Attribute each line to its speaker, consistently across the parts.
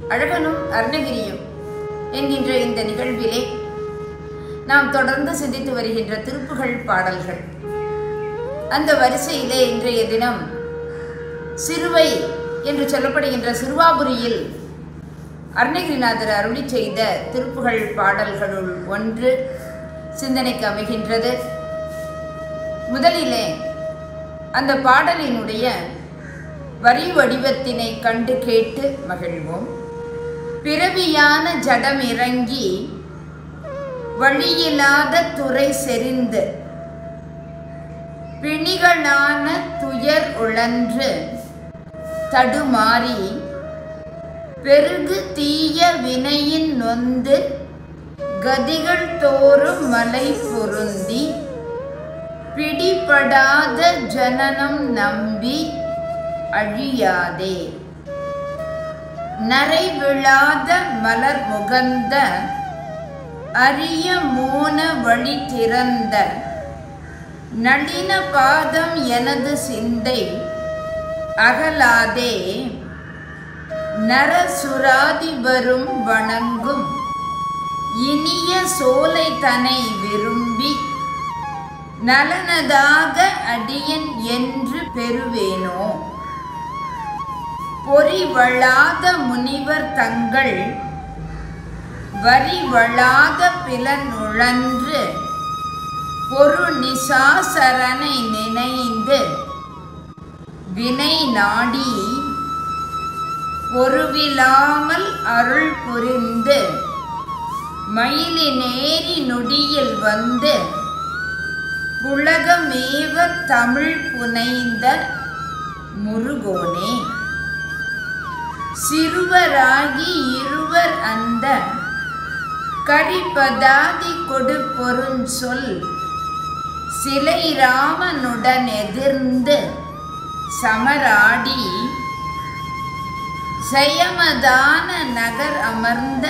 Speaker 1: அழகனும் அருணகிரியும் என்கின்ற இந்த நிகழ்விலே நாம் தொடர்ந்து சிந்தித்து வருகின்ற திருப்புகழ் பாடல்கள் அந்த வரிசையிலே இன்றைய தினம் சிறுவை என்று சொல்லப்படுகின்ற சிறுவாபுரியில் அருணகிரிநாதர் அருளி செய்த திருப்புகழ் பாடல்களுள் ஒன்று சிந்தனைக்கு அமைகின்றது முதலிலே அந்த பாடலினுடைய வரி வடிவத்தினை கண்டு கேட்டு மகிழ்வோம் பிறவியான ஜடம் இறங்கி வழியில்லாத துறை செறிந்து பிணிகளான துயர் உழன்று தடுமாறி பெருகு தீய வினையின் நொந்து கதிகள் தோறும் மலை பொருந்தி பிடிபடாத ஜனனம் நம்பி அழியாதே நரை விழாத மலர் முகந்த அரிய மோன வழி திறந்த நளின பாதம் எனது சிந்தை அகலாதே நரசுராதி வரும் வணங்கும் இனிய சோலை தனை விரும்பி நலனதாக அடியன் என்று பெறுவேனோ பொறி வளாத முனிவர் தங்கள் வரி வளாத பிலனுழன்று பொரு நிசாசரனை நினைந்து வினை நாடி பொருவிலாமல் அருள் புரிந்து மயிலி நேரி நொடியில் வந்து புலகமேவ தமிழ் புனைந்த முருகோனே சிறுவராகி இருவர் அந்த கரிபதாதி கொடு பொருஞ்சொல் சிலை ராமனுடன் எதிர்ந்து சமராடி செயமதான நகர் அமர்ந்த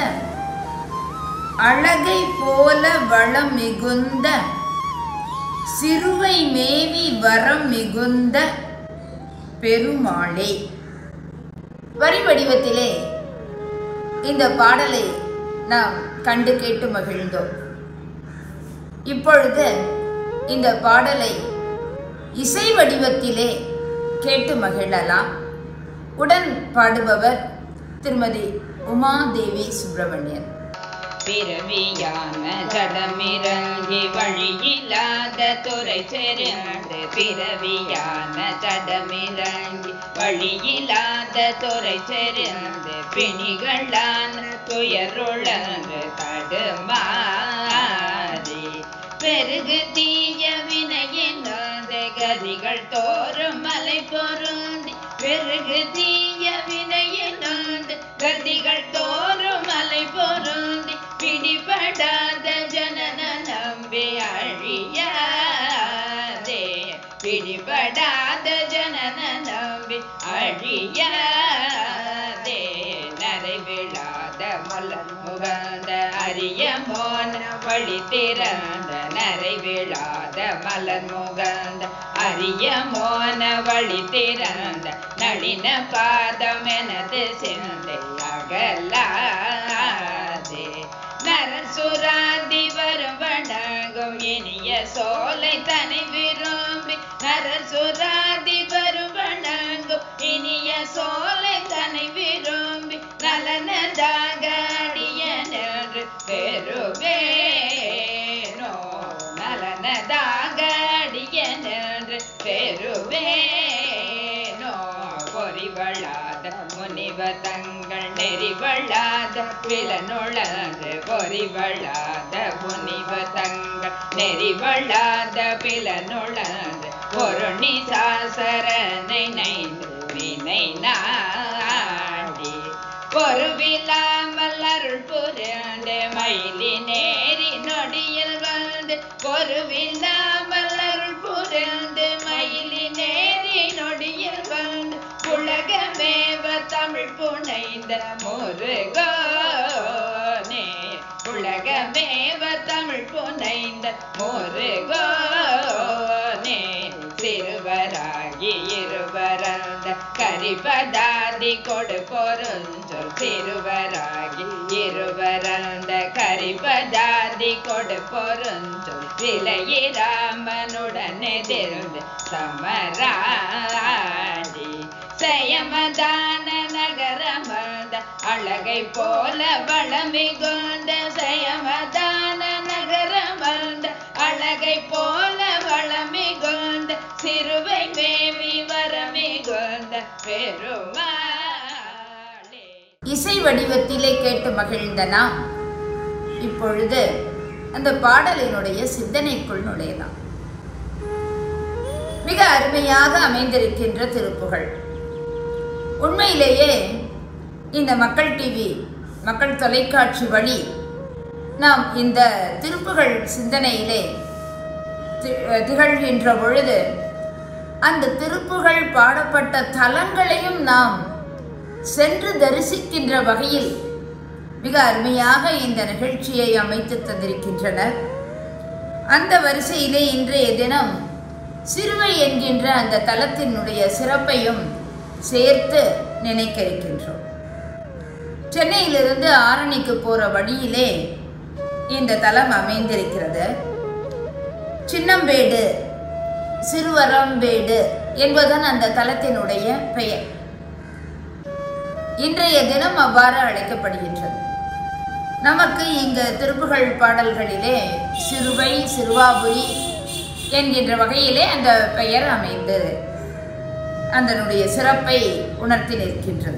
Speaker 1: அழகை போல வளம் மிகுந்த சிறுவை மேவி வரம் மிகுந்த பெருமாளே வரி வடிவத்திலே இந்த பாடலை நாம் கண்டு கேட்டு மகிழ்ந்தோம் இப்பொழுது இந்த பாடலை இசை வடிவத்திலே கேட்டு மகிழலாம் உடன் பாடுபவர் திருமதி உமாதேவி சுப்பிரமணியன்
Speaker 2: பிறவியான ஜடமிறங்கி வழியில்லாத துறை செறிந்து பிறவியான ஜடமிறங்கி வழியில்லாத துறை செறிந்து பிணிகளான துயருழன்று தடுமாறி பெருகு தீய வினையினாத கதிகள் தோறும் மலை பொருந்தி பெருகு தீய வினையினாத கதிகள் தோறும் மலை பொருந்தி பிடிபடாத ஜனன நம்பி அழியாதே பிடிபடாத ஜனன நம்பி அழியாதே நரை விழாத மலர் முகந்த அரிய மோன வழி திறந்த நரை விழாத மலர் முகந்த அரிய மோன வழி திறந்த நளின பாதம் எனது சிந்தை அகலாதே நரசுராதி வரும் வணங்கும் இனிய சோலை தனி விரும்பி நரசுராதி வரும் வணங்கும் இனிய சோலை தனி விரும்பி நலனதாக அடியனென்று பெறுவேனோ நலனதாக அடியனென்று பெறுவேனோ பொறிவளாத முனிவ தங்கள் நெறிவளாத பிலனுழந்து பொறிவளாத முனிவ தங்கள் நெறிவளாத பிலனுழந்து பொருணி சாசரனை நைந்து வினை நாடி பொருவில்லாமல் அருள் புரண்டு மயிலி நேரி நொடியில் வந்து பொருவில்லாமல் அருள் புரண்டு மயிலி நேரி நொடியில் வந்து உலகமேவ தமிழ் புனைந்த முருகோனே உலகமேவ தமிழ் புனைந்த முருகோனே சிறுவராகி இருவரந்த கரிபதாதி கொடு பொருஞ்சொல் சிறுவராகி இருவரந்த கரிபதாதி கொடு பொருந்தொல் விலையிராமனுடனே திருந்து சமராடி சயமதான நகரமர்ந்த அழகை போல வளமிகுந்த சயமதான நகரமர்ந்த அழகை போல வளமிகுந்த சிறுவை மேவி வரமிகுந்த பெருமாளே
Speaker 1: இசை வடிவத்திலே கேட்டு மகிழ்ந்த நாம் இப்பொழுது அந்த பாடலினுடைய சிந்தனைக்குள் நுழையலாம் மிக அருமையாக அமைந்திருக்கின்ற திருப்புகள் உண்மையிலேயே இந்த மக்கள் டிவி மக்கள் தொலைக்காட்சி வழி நாம் இந்த திருப்புகள் சிந்தனையிலே தி- திகழ்கின்ற பொழுது அந்த திருப்புகள் பாடப்பட்ட தலங்களையும் நாம் சென்று தரிசிக்கின்ற வகையில் மிக அருமையாக இந்த நிகழ்ச்சியை அமைத்து தந்திருக்கின்றனர் அந்த வரிசையிலே இன்றைய தினம் சிறுவை என்கின்ற அந்த தலத்தினுடைய சிறப்பையும் சேர்த்து நினைக்க இருக்கின்றோம் சென்னையிலிருந்து ஆரணிக்கு போற வழியிலே இந்த தலம் அமைந்திருக்கிறது சின்னம்பேடு சிறுவரம்பேடு என்பதுதான் அந்த தலத்தினுடைய பெயர் இன்றைய தினம் அவ்வாறு அழைக்கப்படுகின்றது நமக்கு இங்க திருப்புகழ் பாடல்களிலே சிறுவை சிறுவாபுரி என்கின்ற வகையிலே அந்த பெயர் அமைந்து அதனுடைய சிறப்பை உணர்த்தி நிற்கின்றது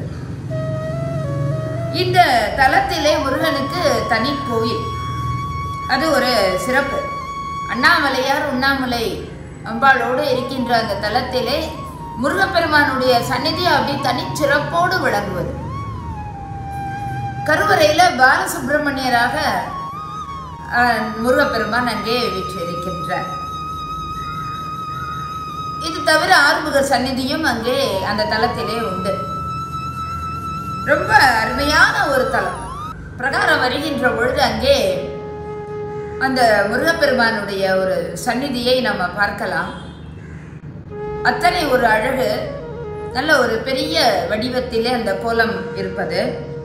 Speaker 1: இந்த தலத்திலே முருகனுக்கு தனி கோயில் அது ஒரு சிறப்பு அண்ணாமலையார் உண்ணாமலை அம்பாளோடு இருக்கின்ற அந்த தலத்திலே முருகப்பெருமானுடைய சந்நிதி அப்படி தனிச்சிறப்போடு விளங்குவது கருவறையில பாலசுப்பிரமணியராக அஹ், முருகப்பெருமான் அங்கே வீற்றிருக்கின்றார் இது தவிர ஆறுமுக சந்நிதியும் அங்கே அந்த தலத்திலே உண்டு ரொம்ப அருமையான ஒரு தலம் பிரகாரம் வருகின்ற பொழுது அங்கே அந்த முருகப்பெருமானுடைய ஒரு சந்நிதியை நம்ம பார்க்கலாம் அத்தனை ஒரு அழகு நல்ல ஒரு பெரிய வடிவத்திலே அந்த கோலம் இருப்பது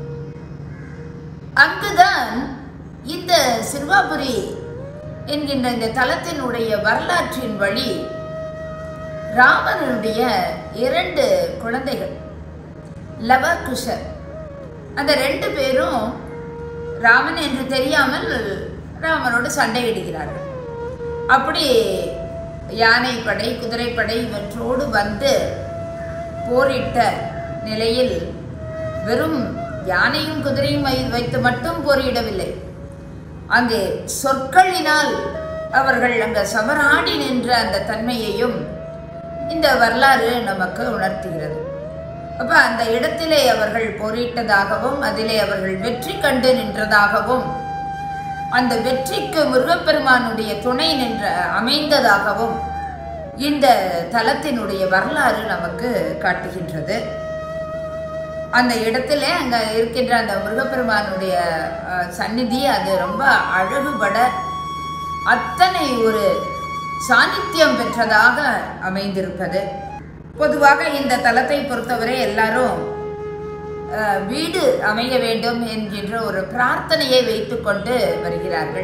Speaker 1: அங்குதான் இந்த சிறுவாபுரி என்கின்ற இந்த தலத்தினுடைய வரலாற்றின் வழி ராமனுடைய இரண்டு குழந்தைகள் லவகுஷர் அந்த ரெண்டு பேரும் ராமன் என்று தெரியாமல் ராமனோடு சண்டையிடுகிறார்கள் அப்படி யானைப்படை குதிரைப்படை இவற்றோடு வந்து போரிட்ட நிலையில் வெறும் யானையும் குதிரையும் வை- வைத்து மட்டும் போரிடவில்லை அங்கு சொற்களினால் அவர்கள் அங்க சமராடி நின்ற அந்த தன்மையையும் இந்த வரலாறு நமக்கு உணர்த்துகிறது அப்ப அந்த இடத்திலே அவர்கள் போரிட்டதாகவும் அதிலே அவர்கள் வெற்றி கண்டு நின்றதாகவும் அந்த வெற்றிக்கு முருகப்பெருமானுடைய துணை நின்ற அமைந்ததாகவும் இந்த தலத்தினுடைய வரலாறு நமக்கு காட்டுகின்றது அந்த இடத்துல அங்க இருக்கின்ற அந்த முருகப்பெருமானுடைய அஹ், சந்நிதி அது ரொம்ப அழகுபட அத்தனை ஒரு சாநித்தியம் பெற்றதாக அமைந்திருப்பது பொதுவாக இந்த தலத்தை பொறுத்தவரை எல்லாரும் அஹ், வீடு அமைய வேண்டும் என்கின்ற ஒரு பிரார்த்தனையை வைத்துக்கொண்டு வருகிறார்கள்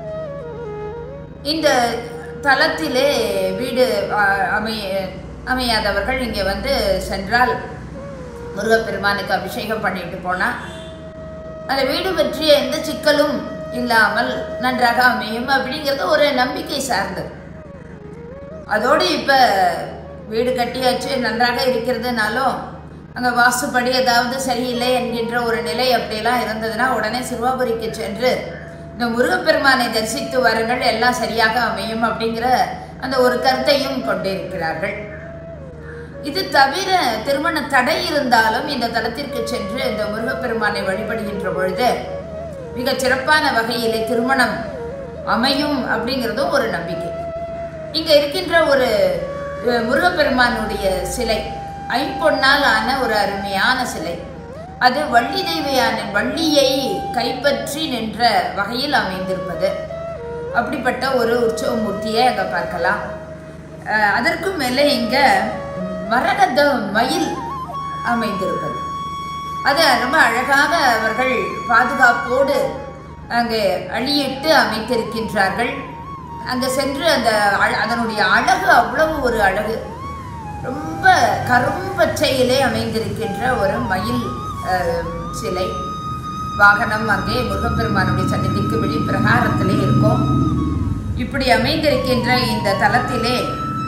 Speaker 1: இந்த தலத்திலே வீடு அஹ், அமைய அமையாதவர்கள் இங்கே வந்து சென்றால் முருகப்பெருமானுக்கு அபிஷேகம் பண்ணிட்டு போனா அந்த வீடு பற்றிய எந்த சிக்கலும் இல்லாமல் நன்றாக அமையும் அப்படிங்கிறது ஒரு நம்பிக்கை சார்ந்தது அதோடு இப்போ வீடு கட்டியாச்சு நன்றாக இருக்கிறதுனாலும் அங்கே வாஸ்துப்படி ஏதாவது சரியில்லை என்கின்ற ஒரு நிலை அப்படியெல்லாம் இருந்ததுன்னா உடனே சிறுவாபுரிக்கு சென்று இந்த முருகப்பெருமானை தரிசித்து வாருங்கள் எல்லாம் சரியாக அமையும் அப்படிங்கிற அந்த ஒரு கருத்தையும் கொண்டிருக்கிறார்கள் இது தவிர திருமண தடை இருந்தாலும் இந்த தலத்திற்கு சென்று இந்த முருகப்பெருமானை வழிபடுகின்ற பொழுது மிக சிறப்பான வகையிலே திருமணம் அமையும் அப்படிங்கிறதும் ஒரு நம்பிக்கை இங்க இருக்கின்ற ஒரு அஹ், முருகப்பெருமானுடைய சிலை ஐம்பொன்னால் ஆன ஒரு அருமையான சிலை அது வள்ளி தெய்வயான வள்ளியை கைப்பற்றி நின்ற வகையில் அமைந்திருப்பது அப்படிப்பட்ட ஒரு உற்சவ மூர்த்தியை அங்கே பார்க்கலாம் அஹ், அதற்கும் மேலே இங்க மரகத மயில் அமைந்திருப்பது அது ரொம்ப அழகாக அவர்கள் பாதுகாப்போடு அங்கே அழியிட்டு அமைத்திருக்கின்றார்கள் அங்கே சென்று அந்த அழ- அதனுடைய அழகு அவ்வளவு ஒரு அழகு ரொம்ப கரும்பச்சையிலே அமைந்திருக்கின்ற ஒரு மயில் அஹ், சிலை வாகனம் அங்கே முருகப்பெருமானுடைய சன்னதிக்கு வெளி பிரகாரத்திலே இருக்கும் இப்படி அமைந்திருக்கின்ற இந்த தலத்திலே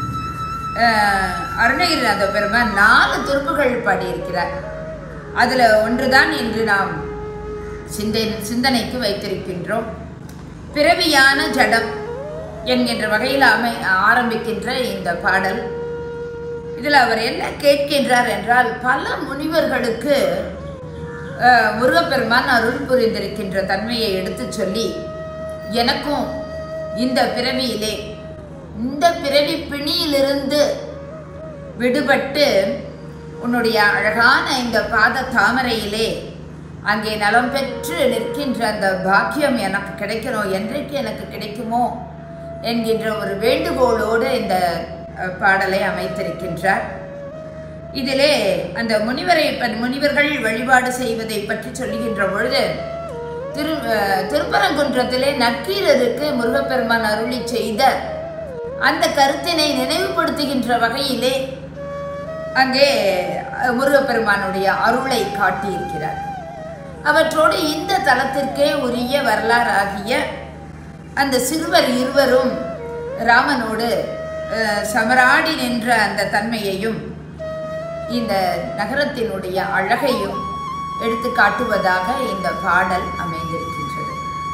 Speaker 1: அஹ், அருணகிரிநாத பெருமான் நாலு திருப்புகள் பாடியிருக்கிறார் அதில் ஒன்றுதான் இன்று நாம் சிந்தை சிந்தனைக்கு வைத்திருக்கின்றோம் பிறவியான ஜடம் என்கின்ற வகையில் அமை ஆரம்பிக்கின்ற இந்த பாடல் இதில் அவர் என்ன கேட்கின்றார் என்றால் பல முனிவர்களுக்கு அஹ், முருகப்பெருமான் அருள் புரிந்திருக்கின்ற தன்மையை எடுத்துச் சொல்லி எனக்கும் இந்த பிறவியிலே இந்த பிறவி பிணியிலிருந்து விடுபட்டு உன்னுடைய அழகான இந்த பாத தாமரையிலே அங்கே நலம் பெற்று நிற்கின்ற அந்த பாக்கியம் எனக்கு கிடைக்கணும் என்றைக்கு எனக்கு கிடைக்குமோ என்கின்ற ஒரு வேண்டுகோளோடு இந்த அஹ், பாடலை அமைத்திருக்கின்றார் இதிலே அந்த முனிவரை ப- முனிவர்கள் வழிபாடு செய்வதை பற்றி சொல்லுகின்ற பொழுது திரு அஹ், திருப்பரங்குன்றத்திலே நக்கீரருக்கு முருகப்பெருமான் அருளி செய்த அந்த கருத்தினை நினைவுபடுத்துகின்ற வகையிலே அங்கே அஹ், முருகப்பெருமானுடைய அருளை காட்டியிருக்கிறார் அவற்றோடு இந்த தலத்திற்கே உரிய வரலாறாகிய அந்த சிறுவர் இருவரும் ராமனோடு அஹ், சமராடி நின்ற அந்த தன்மையையும் இந்த நகரத்தினுடைய அழகையும் எடுத்து காட்டுவதாக இந்த பாடல் அமைந்திருக்கின்றது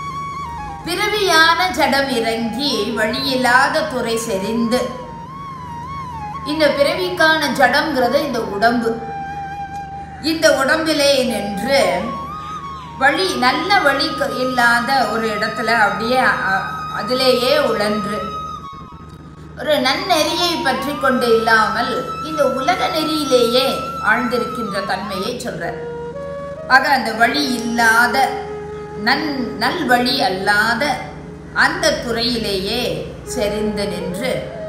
Speaker 1: பிறவியான ஜடம் இறங்கி வழியில்லாத துறை செறிந்து இந்த பிறவிக்கான ஜடம்ங்கிறது இந்த உடம்பு இந்த உடம்பிலே நின்று வழி நல்ல வழி க- இல்லாத ஒரு இடத்துல அப்படியே அ- அதிலேயே உழன்று ஒரு நன்னெறியை பற்றி கொண்டு இல்லாமல் இந்த உலக நெறியிலேயே ஆழ்ந்திருக்கின்ற தன்மையை சொல்றார் ஆக அந்த வழி இல்லாத நன் நல் வழி அல்லாத அந்த துறையிலேயே செறிந்து நின்று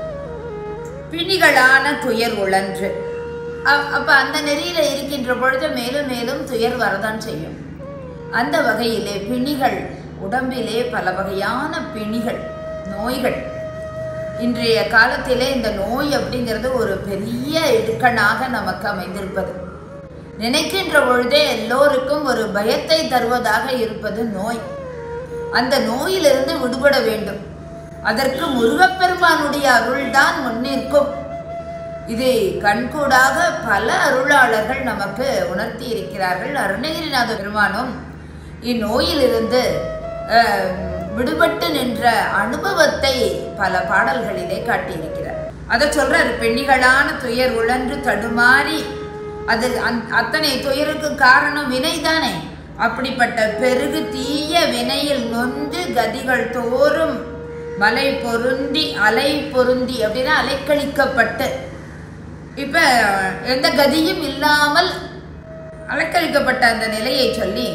Speaker 1: பிணிகளான துயர் உழன்று அ- அப்ப அந்த நெறியில இருக்கின்ற பொழுது மேலும் மேலும் துயர் வரதான் செய்யும் அந்த வகையிலே பிணிகள் உடம்பிலே பல வகையான பிணிகள் நோய்கள் இன்றைய காலத்திலே இந்த நோய் அப்படிங்கிறது ஒரு பெரிய இடுக்கணாக நமக்கு அமைந்திருப்பது நினைக்கின்ற பொழுதே எல்லோருக்கும் ஒரு பயத்தை தருவதாக இருப்பது நோய் அந்த நோயிலிருந்து விடுபட வேண்டும் அதற்கு முருகப்பெருமானுடைய அருள்தான் முன்னிற்கும் இது கண்கூடாக பல அருளாளர்கள் நமக்கு உணர்த்தி இருக்கிறார்கள் அருணகிரிநாத பெருமானும் இந்நோயிலிருந்து அஹ், விடுபட்டு நின்ற அனுபவத்தை பல பாடல்களிலே காட்டியிருக்கிறார் அதை சொல்றார் பெண்ணிகளான துயர் உழன்று தடுமாறி அது அந்- அத்தனை துயருக்கு காரணம் வினைதானே அப்படிப்பட்ட பெருகு தீய வினையில் நொந்து கதிகள் தோறும் மலை பொருந்தி அலை பொருந்தி அப்படின்னா அலைக்கழிக்கப்பட்டு இப்ப எந்த கதியும் இல்லாமல் அலக்கழிக்கப்பட்ட அந்த நிலையை சொல்லி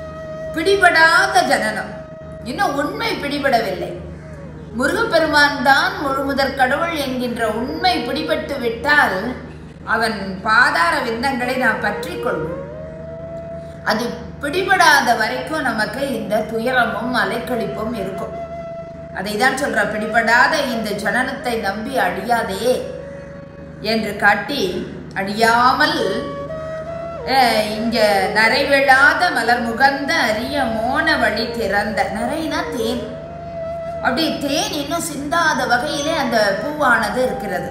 Speaker 1: பிடிபடாத ஜனனம் இன்னும் உண்மை பிடிபடவில்லை முருகப்பெருமான் தான் முழுமுதற் கடவுள் என்கின்ற உண்மை பிடிபட்டு விட்டால் அவன் பாதார விந்தங்களை நாம் பற்றி கொள்வோம் அது பிடிபடாத வரைக்கும் நமக்கு இந்த துயரமும் அலைக்கழிப்பும் இருக்கும் அதை தான் சொல்ற பிடிபடாத இந்த ஜனனத்தை நம்பி அழியாதே என்று காட்டி அழியாமல் அஹ், இங்க நரைவிழாத மலர் முகந்த அரிய மோன வழி திறந்த நரைனா தேன் அப்படி தேன் இன்னும் சிந்தாத வகையிலே அந்த பூவானது இருக்கிறது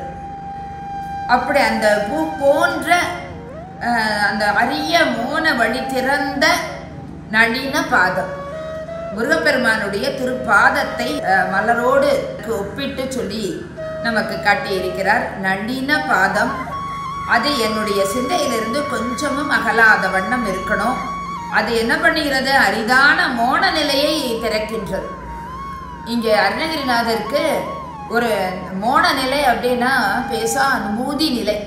Speaker 1: அப்படி அந்த பூ போன்ற அஹ், அந்த அரிய மோன வழி திறந்த நளின பாதம் முருகப்பெருமானுடைய திருப்பாதத்தை அஹ், மலரோடு ஒப்பிட்டு சொல்லி நமக்கு காட்டியிருக்கிறார் நளின பாதம் அது என்னுடைய சிந்தையிலிருந்து கொஞ்சமும் அகலாத வண்ணம் இருக்கணும் அது என்ன பண்ணுகிறது அரிதான மோன நிலையை திறக்கின்றது இங்கே அருணகிரிநாதருக்கு ஒரு மோன நிலை அப்படின்னா பேசா அனுபூதி நிலை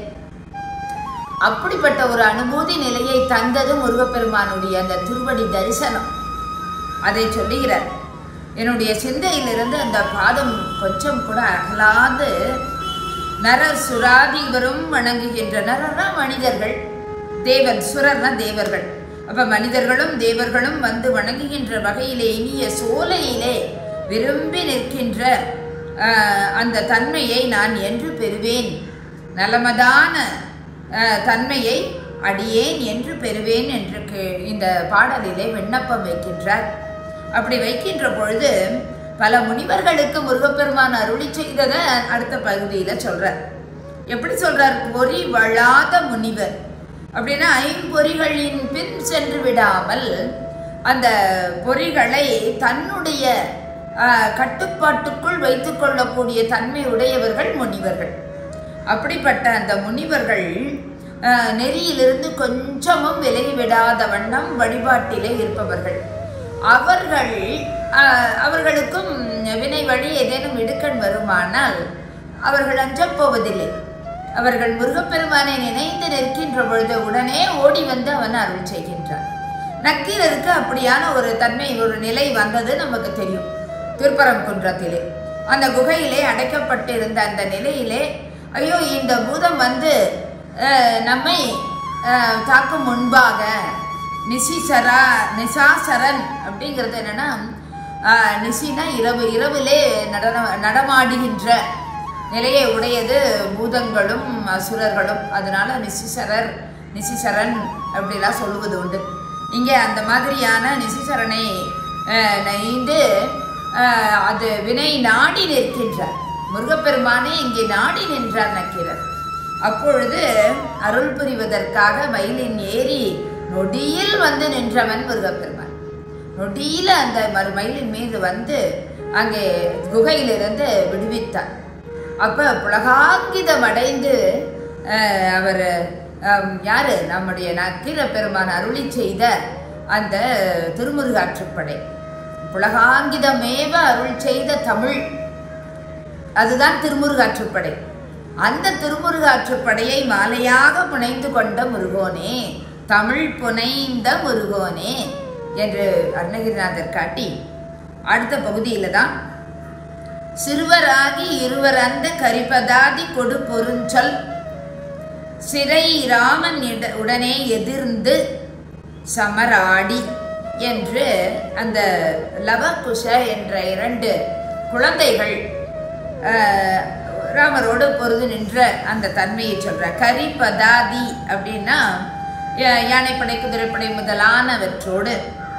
Speaker 1: அப்படிப்பட்ட ஒரு அனுபூதி நிலையை தந்தது முருகப்பெருமானுடைய அந்த திருவடி தரிசனம் அதை சொல்லுகிறார் என்னுடைய சிந்தையிலிருந்து அந்த பாதம் கொஞ்சம் கூட அகலாது நரர் சுராதிவரும் வணங்குகின்ற நரர்னா மனிதர்கள் தேவன் சுரர்னா தேவர்கள் அப்ப மனிதர்களும் தேவர்களும் வந்து வணங்குகின்ற வகையிலே இனிய சோலையிலே விரும்பி நிற்கின்ற ஆஹ், அந்த தன்மையை நான் என்று பெறுவேன் நலமதான ஆஹ், தன்மையை அடியேன் என்று பெறுவேன் என்று கே- இந்த பாடலிலே விண்ணப்பம் வைக்கின்றார் அப்படி வைக்கின்ற பொழுது பல முனிவர்களுக்கு முருகப்பெருமான் அருளி செய்ததை அடுத்த பகுதியில சொல்றார் எப்படி சொல்றார் பொறி வளாத முனிவர் அப்படின்னா ஐம்பொறிகளின் பின் சென்று விடாமல் அந்த பொறிகளை தன்னுடைய ஆஹ், கட்டுப்பாட்டுக்குள் வைத்துக் கொள்ளக்கூடிய தன்மை உடையவர்கள் முனிவர்கள் அப்படிப்பட்ட அந்த முனிவர்கள் ஆஹ், நெறியிலிருந்து கொஞ்சமும் விலகி விடாத வண்ணம் வழிபாட்டிலே இருப்பவர்கள் அவர்கள் ஆஹ், அவர்களுக்கும் வினை வழி ஏதேனும் இடுக்கண் வருமானால் அவர்கள் அஞ்சப் போவதில்லை அவர்கள் முருகப்பெருமானை நினைந்து நிற்கின்ற பொழுது உடனே ஓடி வந்து அவன் அருள் செய்கின்றான் நக்கீரருக்கு அப்படியான ஒரு தன்மை ஒரு நிலை வந்தது நமக்கு தெரியும் திருப்பரங்குன்றத்திலே அந்த குகையிலே அடைக்கப்பட்டிருந்த அந்த நிலையிலே ஐயோ இந்த பூதம் வந்து அஹ், நம்மை அஹ், தாக்கும் முன்பாக நிசிசரா நிசாசரன் அப்படிங்கிறது என்னன்னா ஆஹ், நிசினா இரவு இரவிலே நடன நடமாடுகின்ற நிலையை உடையது பூதங்களும் அசுரர்களும் அதனால நிசிசரர் நிசிசரன் அப்படிலாம் சொல்லுவது உண்டு இங்கே அந்த மாதிரியான நிசிசரனை ஆஹ், நைந்து ஆஹ், அது வினை நாடி நிற்கின்றார் முருகப்பெருமானே இங்கே நாடி நின்றார் நக்கீரர் அப்பொழுது அருள் புரிவதற்காக மயிலின் ஏறி நொடியில் வந்து நின்றவன் முருகப்பெருமான் நொடியில அந்த மறு மயிலின் மீது வந்து அங்கே குகையிலிருந்து விடுவித்தார் அப்ப புலகாங்கிதம் அடைந்து அஹ், அவர் அம், யாரு நம்முடைய நக்கீர பெருமான் அருளி செய்த அந்த திருமுருகாற்றுப்படை புலகாங்கிதமேவ அருள் செய்த தமிழ் அதுதான் திருமுருகாற்றுப்படை அந்த திருமுருகாற்றுப்படையை மாலையாக புனைந்து கொண்ட முருகோனே தமிழ் புனைந்த முருகோனே என்று அருணகிரிநாதர் காட்டி அடுத்த பகுதியில தான் சிறுவராகி இருவர் அந்த கரிபதாதி கொடு பொருஞ்சொல் சிறை ராமன் இட- உடனே எதிர்ந்து சமராடி என்று அந்த லவகுஷ என்ற இரண்டு குழந்தைகள் ஆஹ், ராமரோடு பொருது நின்ற அந்த தன்மையை சொல்ற கரிபதாதி அப்படின்னா யா- யானைப்படை குதிரைப்படை முதலானவற்றோடு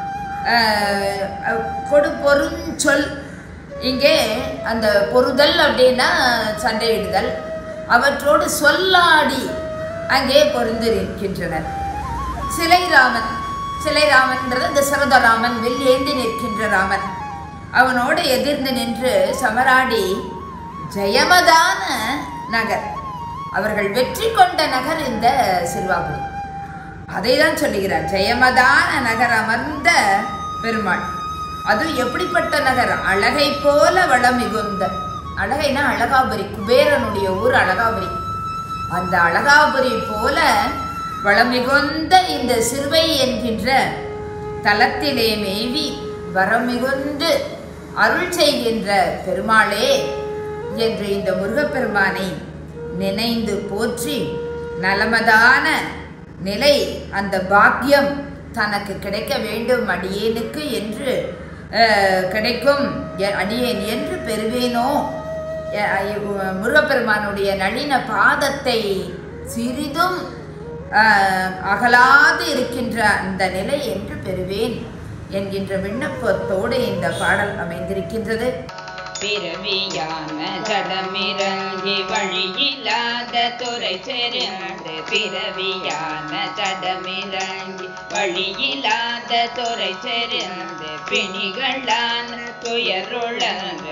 Speaker 1: ஆஹ், அஹ், கொடு பொருஞ்சொல் இங்கே அந்த பொருதல் அப்படின்னா சண்டையிடுதல் அவற்றோடு சொல்லாடி அங்கே பொருந்து நிற்கின்றனர் சிலை ராமன் சிலை ராமன்ன்றது தசரத ராமன் வில் ஏந்தி நிற்கின்ற ராமன் அவனோடு எதிர்ந்து நின்று சமராடி ஜெயமதான நகர் அவர்கள் வெற்றி கொண்ட நகர் இந்த சிறுவாபுரி அதை தான் சொல்லுகிறார் ஜெயமதான நகர் அமர்ந்த பெருமாள் அது எப்படிப்பட்ட நகர் அழகை போல வளம் மிகுந்த அழகைனா அழகாபுரி குபேரனுடைய ஊர் அழகாபுரி அந்த அழகாபுரி போல வளம் மிகுந்த இந்த சிறுவை என்கின்ற தலத்திலே மேவி வரம் மிகுந்து அருள் செய்கின்ற பெருமாளே என்று இந்த முருகப்பெருமானை நினைந்து போற்றி நலமதான நிலை அந்த பாக்கியம் தனக்கு கிடைக்க வேண்டும் அடியேனுக்கு என்று அஹ், கிடைக்கும் எ- அடியேன் என்று பெறுவேனோ எ- ஐ- முருகப்பெருமானுடைய நளின பாதத்தை சிறிதும் அஹ், அகலாது இருக்கின்ற அந்த நிலை என்று பெறுவேன் என்கின்ற விண்ணப்பத்தோடு இந்த பாடல் அமைந்திருக்கின்றது
Speaker 2: பிறவியான ஜடமிறங்கி வழியில்லாத துறை செறிந்து பிறவியான ஜடமிறங்கி வழியில்லாத துறை செறிந்து பிணிகளான துயருழன்று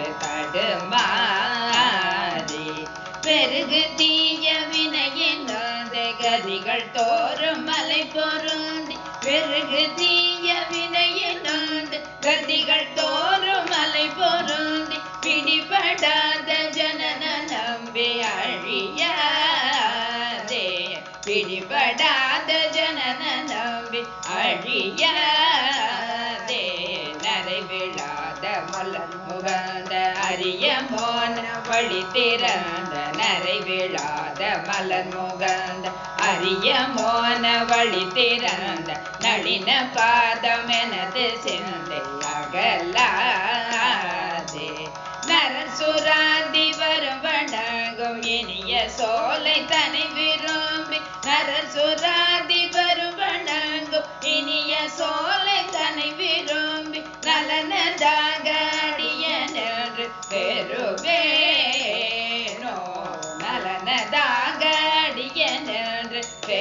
Speaker 2: தடுமாறி பெருகு தீய வினையினது கதிகள் தோறும் மலை பொருந்தி பெருகு தீய வினையினது கதிகள் தோறும் மலை பொருந்தி பிடிபடாத ஜனன நம்பி அழியாதே பிடிபடாத ஜனன நம்பி அழியாதே நரை விழாத மலர் முகந்த அரிய மோன வழி திறந்த நரை விழாத மலர் முகந்த அரிய மோன வழி திறந்த நளின பாதம் எனது சிந்தை அகலாதே நரசுராந்தி வரும் வணங்கும் இனிய சோலை தனி விரும்பி நரசுராந்தி வரும் வணங்கும் இனிய சோலை தனி விரும்பி நலனதாக அடியனென்று பெறுவேனோ நலனதாக அடியனென்று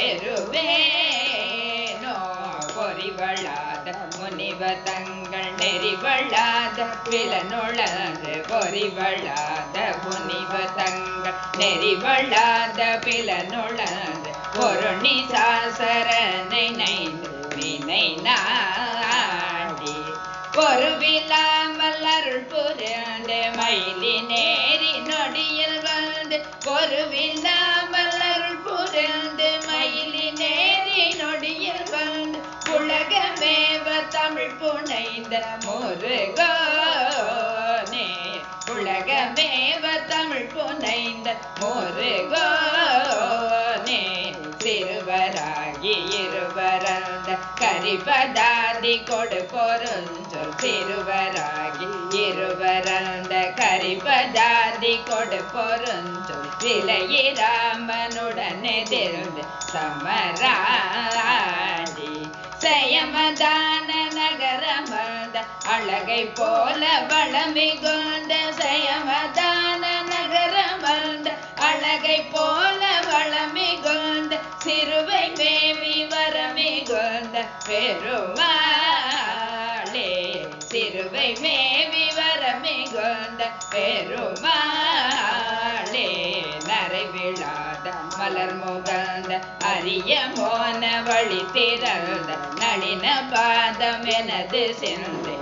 Speaker 2: பெறுவேனோ பொறிவளாத முனிவ தங்கள் நெறிவளாத பிலனுளது பொறிவளாத முனிவ தங்கள் நெறிவளாத பிலனுளது பொருணி சாசரனை நைந்து வினை நாடி பொறுவில்லாமல் அருள் புரண்டு மயிலி நேரி நொடியில் வந்து பொறுவில்லாமல் அருள் புரண்டு மயிலி நேரி நொடியில் வந்து உலகமேவ தமிழ் புனைந்த முருகோனே உலகமேவ தமிழ் புனைந்த முருகோனே சிறுவராகி இருவரந்த கரிபதாதி கொடு பொருஞ்சொல் சிறுவராகி இருவரந்த கரிபதாதி கொடு பொருஞ்சொல் விலையிராமனுடனே திருந்து சமராடி செயமதான நகரமர்ந்த அழகை போல வளமிகுந்த செயமதான நகரமர்ந்த அழகை போல வளமிகுந்த சிறுவை மேவி வரமிகுந்த பெருமாளே சிறுவை மேவி வரமிகுந்த பெருமாளே நரை விழாத மலர் முகந்த அரிய மோன வழி திறந்த நளின பாதம் எனது சிந்தை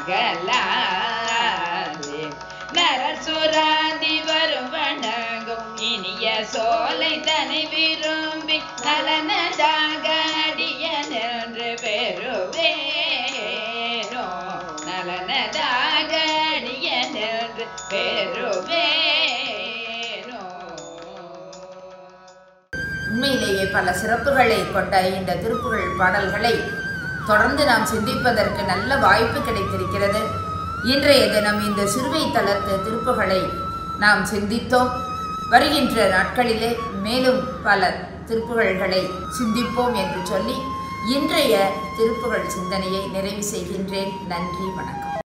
Speaker 2: அகலாதே நரசுராதி வரும் வணங்கும் இனிய சோலை தனி விரும்பி நலனதாக அடியனென்று பெறுவேனோ நலனதாக அடியனென்று பெறுவேனோ
Speaker 1: உண்மையிலேயே பல சிறப்புகளை கொண்ட இந்த திருப்புகழ் பாடல்களை தொடர்ந்து நாம் சிந்திப்பதற்கு நல்ல வாய்ப்பு கிடைத்திருக்கிறது இன்றைய தினம் இந்த சிறுவை தளத்து திருப்புகளை நாம் சிந்தித்தோம் வருகின்ற நாட்களிலே மேலும் பல திருப்புகழ்களை சிந்திப்போம் என்று சொல்லி இன்றைய திருப்புகழ் சிந்தனையை நிறைவு செய்கின்றேன் நன்றி வணக்கம்